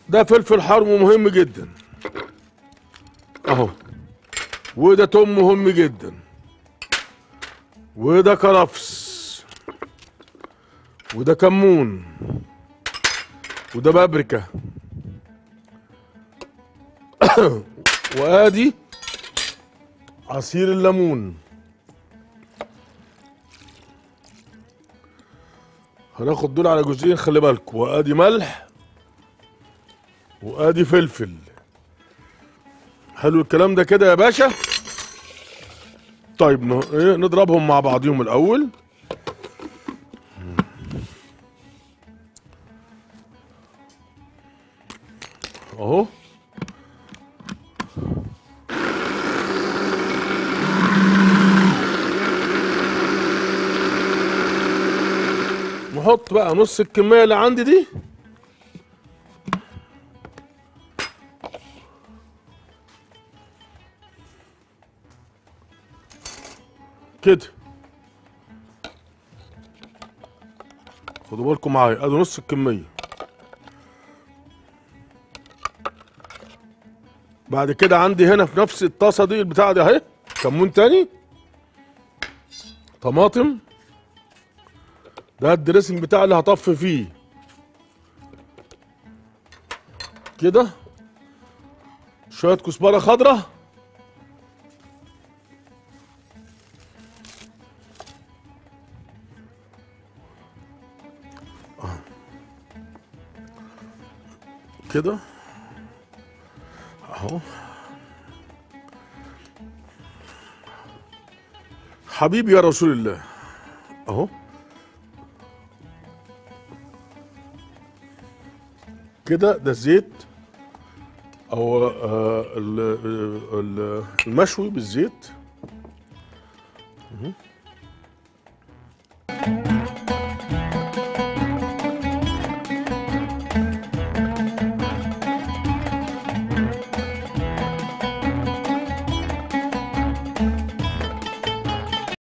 ده فلفل حار ومهم جدا اهو وده توم مهم جدا وده كرفس وده كمون وده بابريكا وادي عصير الليمون هناخد دول على جزئين خلي بالكوا وادي ملح وادي فلفل حلو الكلام ده كده يا باشا طيب ن- إيه، نضربهم مع بعضيهم الاول اهو نحط بقى نص الكمية اللي عندي دي كده خدوا بالكم معايا ادي نص الكمية بعد كده عندي هنا في نفس الطاسة دي البتاعة دي اهي كمون تاني طماطم ده الدريسنج بتاعي اللي هطفي فيه كده شوية كزبرة خضراء آه. كده اهو حبيبي يا رسول الله اهو كده ده الزيت او آه ال- ال- المشوي بالزيت مهم.